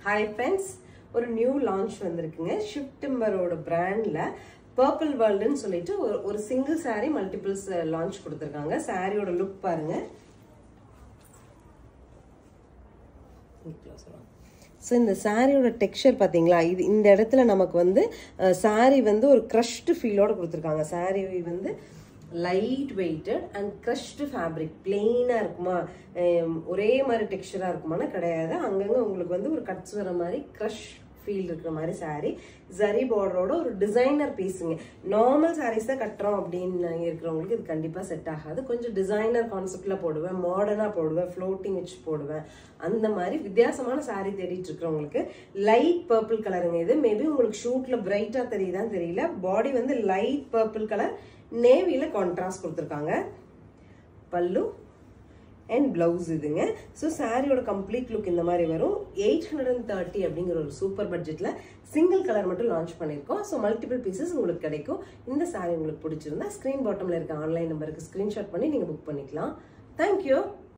hi friends ஒரு new launch வந்திருக்குங்க shift டிம்பரோட பிராண்ட்ல பர்பிள் வேர்ல்டுன்னு சொல்லிட்டு ஒரு ஒரு சிங்கிள் saree மல்டிபிள்ஸ் லான்ச் கொடுத்துருக்காங்க சாரியோட லுக் பாருங்க ஸோ இந்த சாரியோட டெக்ஸ்சர் பார்த்தீங்களா இது இந்த இடத்துல நமக்கு வந்து saree வந்து ஒரு க்ரஷ்டு ஃபீலோட கொடுத்துருக்காங்க saree வந்து light weighted and crushed fabric பிளெயினாக இருக்குமா ஹம், ஒரே மாதிரி டெக்ஸ்சராக இருக்குமானா கிடையாது அங்கங்கே உங்களுக்கு வந்து ஒரு கட்ஸ் வர மாதிரி க்ரஷ் ஃபீல் இருக்கிற மாதிரி saree ஜரி பார்டரோட ஒரு டிசைனர் பீஸுங்க நார்மல் sarees தான் கட்டுறோம் அப்படின்னு இருக்கிறவங்களுக்கு இது கண்டிப்பாக செட் ஆகாது கொஞ்சம் டிசைனர் கான்செப்டில் போடுவேன் மாடர்னாக போடுவேன் ஃப்ளோட்டிங் வச்சு போடுவேன் அந்த மாதிரி வித்தியாசமான saree தேடிட்டு இருக்கிறவங்களுக்கு லைட் பர்பிள் கலருங்க இது மேபி உங்களுக்கு ஷூட்டில் பிரைட்டாக தெரியுதான்னு தெரியல பாடி வந்து லைட் பர்பிள் கலர் நேவியில் கான்ட்ராஸ்ட் கொடுத்துருக்காங்க பல்லு அண்ட் பிளவுஸ் இதுங்க ஸோ சாரியோட கம்ப்ளீட் லுக் இந்த மாதிரி வரும் எயிட் ஹண்ட்ரட் அண்ட் தேர்ட்டி அப்படிங்கிற ஒரு சூப்பர் பட்ஜெட்டில் சிங்கிள் கலர் மட்டும் லான்ச் பண்ணியிருக்கோம் ஸோ மல்டிபிள் பீசஸ் உங்களுக்கு கிடைக்கும் இந்த சாரி உங்களுக்கு பிடிச்சிருந்தா ஸ்க்ரீன் பாட்டமில் இருக்க ஆன்லைன் நம்பருக்கு ஸ்க்ரீன்ஷாட் பண்ணி நீங்கள் புக் பண்ணிக்கலாம் தேங்க்யூ